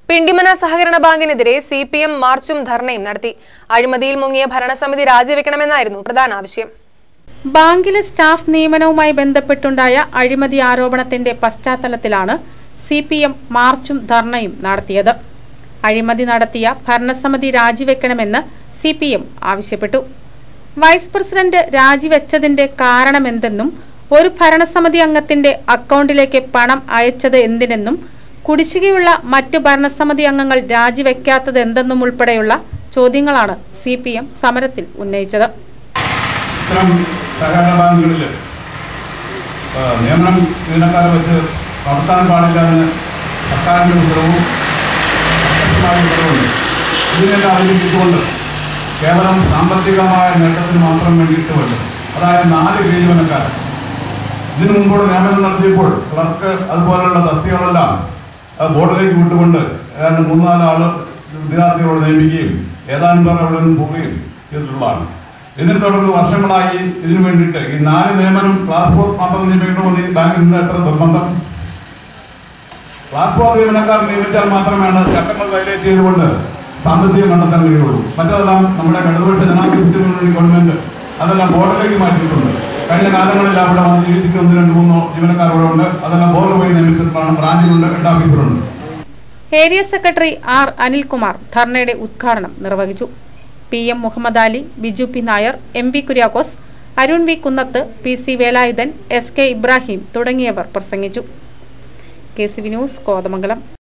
പിണ്ടിമന സഹകരണ ബാങ്കിനെതിരെ C P M മാർച്ചും ധർണയും നടത്തി അഴിമതിയിൽ മുങ്ങിയ ഭരണസമിതി രാജിവെക്കണമെന്നായിരുന്നു പ്രധാന ആവശ്യം ബാങ്കിലെ സ്റ്റാഫ് നിയമനവുമായി ബന്ധപ്പെട്ടുണ്ടായ അഴിമതി ആരോപണത്തിന്റെ പശ്ചാത്തലത്തിലാണ് സി പി എം മാർച്ചും ധർണയും നടത്തിയത് അഴിമതി നടത്തിയ ഭരണസമിതി രാജിവെക്കണമെന്ന് സി പി എം ആവശ്യപ്പെട്ടു വൈസ് പ്രസിഡന്റ് രാജിവെച്ചതിന്റെ കാരണമെന്തെന്നും ഒരു ഭരണസമിതി അംഗത്തിന്റെ അക്കൗണ്ടിലേക്ക് പണം അയച്ചത് എന്തിനെന്നും കുടിശ്ശികയുള്ള മറ്റു ഭരണസമിതി അംഗങ്ങൾ രാജിവെക്കാത്തത് എന്തെന്നും ഉൾപ്പെടെയുള്ള ചോദ്യങ്ങളാണ് സി പി എം സമരത്തിൽ ഉന്നയിച്ചത് ഇത്തരം സഹകരണ ബാങ്കുകളിൽ ആ, നിയമനം ജീവനക്കാരെ വെച്ച് നടത്താൻ പാടില്ല എന്ന് സർക്കാരിൻ്റെ ഉത്തരവും വ്യക്തമായ ഉത്തരവുണ്ട് ഇതിനെല്ലാം അവലംബിച്ചുകൊണ്ട് കേവലം സാമ്പത്തികമായ നേട്ടത്തിന് മാത്രം വേണ്ടിയിട്ട് വരും അതായത് നാല് കെ ജീവനക്കാർ ഇതിനു മുമ്പോട് നിയമനം നടത്തിയപ്പോൾ ക്ലർക്ക് അതുപോലുള്ള തസ്തികളെല്ലാം ആ, ബോർഡിലേക്ക് വിട്ടുകൊണ്ട് ഏതാണ്ട് മൂന്നാല് ആള് വിദ്യാർത്ഥികളോട് നിയമിക്കുകയും ഏതാനും പേർ അവിടെ നിന്ന് പോവുകയും ചെയ്തിട്ടുള്ളതാണ് ഇതിനെ തുടർന്ന് വർഷങ്ങളായി ഇതിനു വേണ്ടിയിട്ട് ഈ നാല് നിയമനം ക്ലാസ് ഫോർ മാത്രം നിയമിക്കണമെന്ന് ഈ ബാങ്കിൽ നിന്ന് എത്ര നിർബന്ധം ക്ലാസ് ഫോർ ജീവനക്കാർ നിയമിച്ചാൽ മാത്രമാണ് ചട്ടങ്ങൾ വയലേറ്റ് ചെയ്തുകൊണ്ട് സാമ്പത്തികം കണ്ടെത്താൻ കഴിയുള്ളൂ മറ്റതെല്ലാം നമ്മുടെ ഇടതുപക്ഷ ജനാധിപത്യ മുന്നണി ഗവൺമെന്റ് അതെല്ലാം ബോർഡിലേക്ക് മാറ്റിയിട്ടുണ്ട് കഴിഞ്ഞ കാലങ്ങളിൽ അവിടെ വന്ന് ജീവിച്ചിട്ട് ഒന്ന് രണ്ട് മൂന്നോ ജീവനക്കാർ ഇവിടെ ഉണ്ട് അതെല്ലാം ബോർഡ് വഴി നിയമിച്ചിട്ടുള്ളതാണ് ബ്രാഞ്ചിലുണ്ട് ഹെഡ് ഓഫീസറുണ്ട് ഏരിയ സെക്രട്ടറി ആർ അനിൽകുമാർ ധർണയുടെ ഉദ്ഘാടനം നിർവഹിച്ചു P M Muhammad Ali Biju P Nair M V Kuriakose Arun V Kunnath P C Velayudhan S K Ibrahim തുടങ്ങിയവർ പ്രസംഗിച്ചു K C V news Kothamangalam